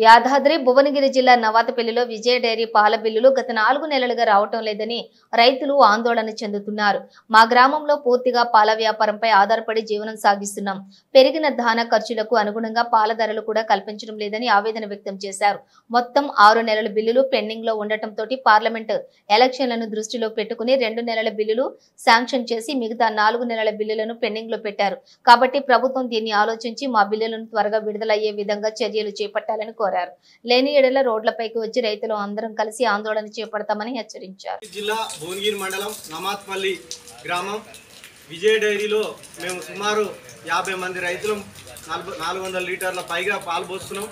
యాదాద్రి భువనగిరి జిల్లా నవాతపల్లిలో విజయ డైరీ పాల బిల్లులు గత నాలుగు నెలలుగా రావటం లేదని రైతులు ఆందోళన చెందుతున్నారు మా గ్రామంలో పూర్తిగా పాల వ్యాపారంపై ఆధారపడి జీవనం సాగిస్తున్నాం పెరిగిన ధాన ఖర్చులకు అనుగుణంగా పాల ధరలు కూడా కల్పించడం లేదని ఆవేదన వ్యక్తం చేశారు మొత్తం ఆరు నెలల బిల్లులు పెండింగ్ లో ఉండటంతో పార్లమెంట్ ఎలక్షన్లను దృష్టిలో పెట్టుకుని రెండు నెలల బిల్లులు శాంక్షన్ చేసి మిగతా నాలుగు నెలల బిల్లులను పెండింగ్ లో పెట్టారు కాబట్టి ప్రభుత్వం దీన్ని ఆలోచించి మా బిల్లులను త్వరగా విడుదలయ్యే విధంగా చర్యలు చేపట్టాలని కోరారు లేని ఎడల రోడ్లపైకి వచ్చి రైతులు అందరం కలిసి ఆందోళన చేపడతామని హెచ్చరించారు జిల్లా భువనగిరి మండలం నమాత్పల్లి గ్రామం విజయ డైరీలో మేము సుమారు యాభై మంది రైతులు నలభై నాలుగు వందల లీటర్ల పైగా పాలు పోస్తున్నాం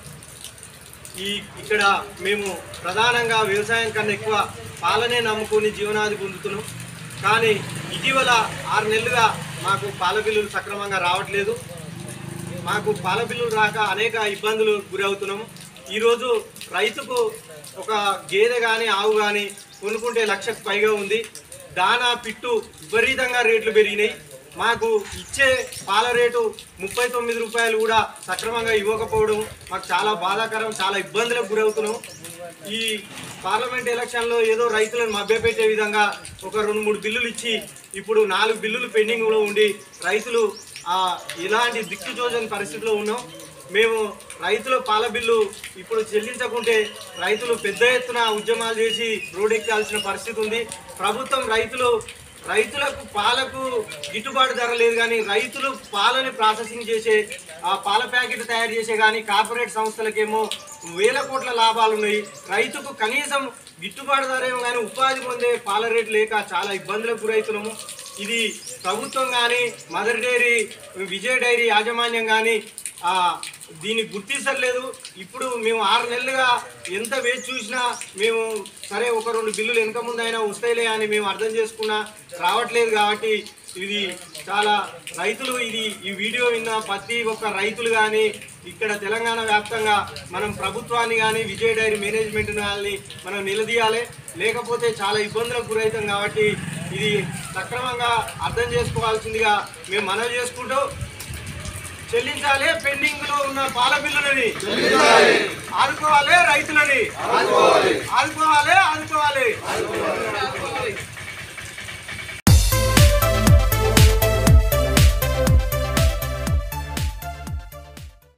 ఈ ఇక్కడ మేము ప్రధానంగా వ్యవసాయం కన్నా ఎక్కువ పాలనే నమ్ముకొని జీవనాది పొందుతున్నాం కానీ ఇటీవల ఆరు నెలలుగా మాకు పాల బిల్లులు సక్రమంగా రావట్లేదు మాకు పాల బిల్లులు రాక అనేక ఇబ్బందులు గురవుతున్నాము ఈరోజు రైతుకు ఒక గేదె కానీ ఆవు కానీ కొనుక్కుంటే లక్షకు పైగా ఉంది దానా పిట్టు విపరీతంగా రేట్లు పెరిగినాయి మాకు ఇచ్చే పాల రేటు ముప్పై తొమ్మిది రూపాయలు కూడా సక్రమంగా ఇవ్వకపోవడం మాకు చాలా బాధాకరం చాలా ఇబ్బందులకు గురవుతున్నాం ఈ పార్లమెంట్ ఎలక్షన్లో ఏదో రైతులను మభ్యపెట్టే విధంగా ఒక రెండు మూడు బిల్లులు ఇచ్చి ఇప్పుడు నాలుగు బిల్లులు పెండింగ్లో ఉండి రైతులు ఆ, ఇలాంటి దిక్కుచోచని పరిస్థితిలో ఉన్నాం మేము రైతుల పాల బిల్లు ఇప్పుడు చెల్లించకుంటే రైతులు పెద్ద ఎత్తున ఉద్యమాలు చేసి రోడ్డెక్కాల్సిన పరిస్థితి ఉంది ప్రభుత్వం రైతులు రైతులకు పాలకు గిట్టుబాటు ధర లేదు కానీ రైతులు పాలని ప్రాసెసింగ్ చేసే ఆ పాల ప్యాకెట్ తయారు చేసే కానీ కార్పొరేట్ సంస్థలకేమో వేల కోట్ల లాభాలు ఉన్నాయి రైతుకు కనీసం గిట్టుబాటు ధర ఏమో కానీ ఉపాధి పొందే పాల రేటు లేక చాలా ఇబ్బందులకు గురవుతున్నాము ఇది ప్రభుత్వం కానీ మదర్ డైరీ విజయ డైరీ యాజమాన్యం కానీ ఆ, దీన్ని గుర్తించట్లేదు ఇప్పుడు మేము ఆరు నెలలుగా ఎంత వేచి చూసినా మేము సరే ఒక రెండు బిల్లులు వెనక ముందు అయినా వస్తాయిలే అని మేము అర్థం చేసుకున్నా రావట్లేదు కాబట్టి ఇది చాలా రైతులు ఇది ఈ వీడియో విన్న ప్రతి ఒక్క రైతులు కానీ ఇక్కడ తెలంగాణ వ్యాప్తంగా మనం ప్రభుత్వాన్ని కానీ విజయ డైరీ మేనేజ్మెంట్ కానీ మనం నిలదీయాలి లేకపోతే చాలా ఇబ్బందులకు గురవుతాం కాబట్టి ఇది సక్రమంగా అర్థం చేసుకోవాల్సిందిగా మేము మనవి చేసుకుంటూ చెల్లించాలి పెండింగ్ లో ఉన్న పాల బిల్లులని ఆదుకోవాలి రైతులని ఆదుకోవాలి ఆదుకోవాలి